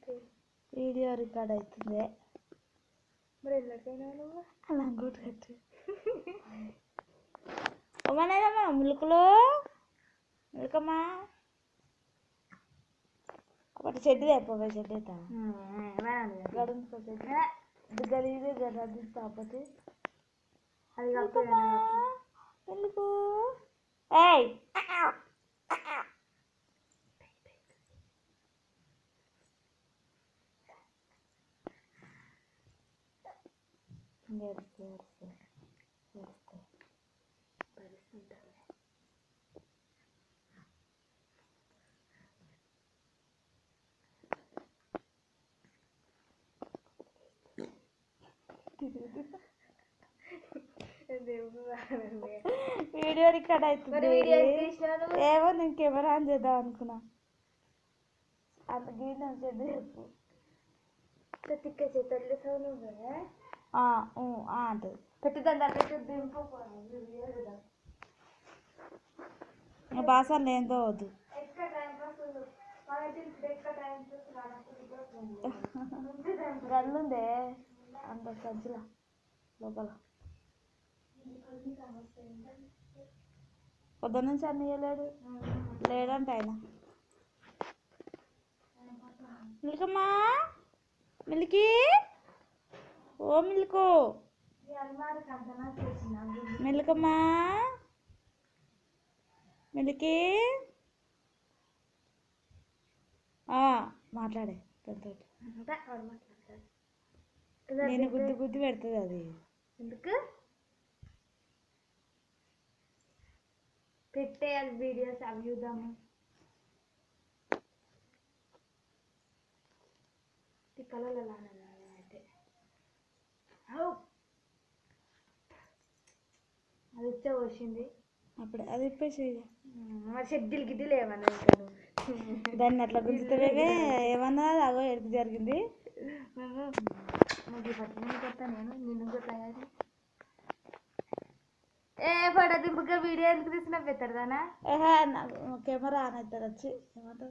Video record అవుతుంది మరి ఎల్లకైనా నువ్వు అలా ఇంకోటి కట్టు అమ్మనేదమ్మా ములుకులు ములుకమ్మా ఒకటి చెడ్డు తెప్పవే చెడ్డు ఎత్తా గడుంచుకో చెడ్డు గలీజే కదా అది కాకపోతే అది ములుకమ్మా ఎందుకు ఏయ్ ఏడుస్తే ఏడుస్తే ఏడుస్తే వీడియో రికార్డ్ మరి వీడియో అవుతుంది ఎందుకు తీసినావు నువ్వు? ఏమో నేను కెమెరా ఆన్ చేద్దాం అనుకున్నా అంత గీతం చెడ్డ చెప్పు తిక్క చేతలు నువ్వు ఆ, ఊ, ఆ అంటది పెట్టిద్దాం పెట్టు దింపు ఇంకా బాసాలు ఏందో వద్దు ఎక్కడ టైం పాస్ మనకి ఎక్కడ టైం పాస్ గల్లుందే అంత సంచిలా లోపల పొద్దు నుంచి అన్ని ఇవ్వలేడు లేడంట ఆయన మిల్కమ్మా మిల్కి ఓ మిల్కు ఈ అల్మారి కంటనా చేసిన మిల్కమ్మా మిల్కి ఆ, మాట్లాడే దాంతో అంతా వాడు మాట్లాడతాడు నేను గుద్దు గుద్దు పెడుతుంది అది ఎందుకు పెట్టేయాలి వీడియోస్ అవి చూద్దాము కళలు ఎలా అయితే ఔ! అది వచ్చే వచ్చింది అప్పుడే అది ఇప్పేసి మరి షెడ్యూల్ గిడ్డీలు ఏమన్నా ఇంకా నువ్వు? దాన్ని అట్లా గుంజుతావే ఏమన్నా అగో ఎడుపు జరిగింది నాకు పట్టుకుని కొత్త నేను నిన్ను కూడా తయారు ఏ ఫోటో దింపుగా వీడియో ఎందుకు తీసినా పెడతాడానా ఏహే నాకు కెమెరా ఆన్ అవుతారు వచ్చి ఏమంటారు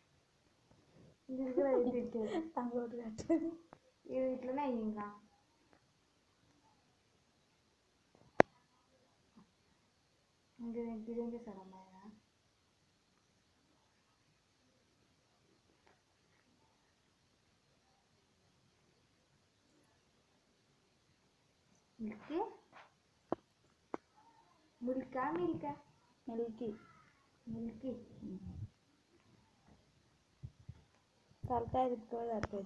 తంగోటు కట్టేది ఇది ఇట్లనే అయ్యి ఇంకా ఇంకా ఇదేం చేశాడు అమ్మాయి మిల్క్ ముల్కా మిల్కా మిల్కి మిల్కీ తలకాయ తిప్పుకోవాలి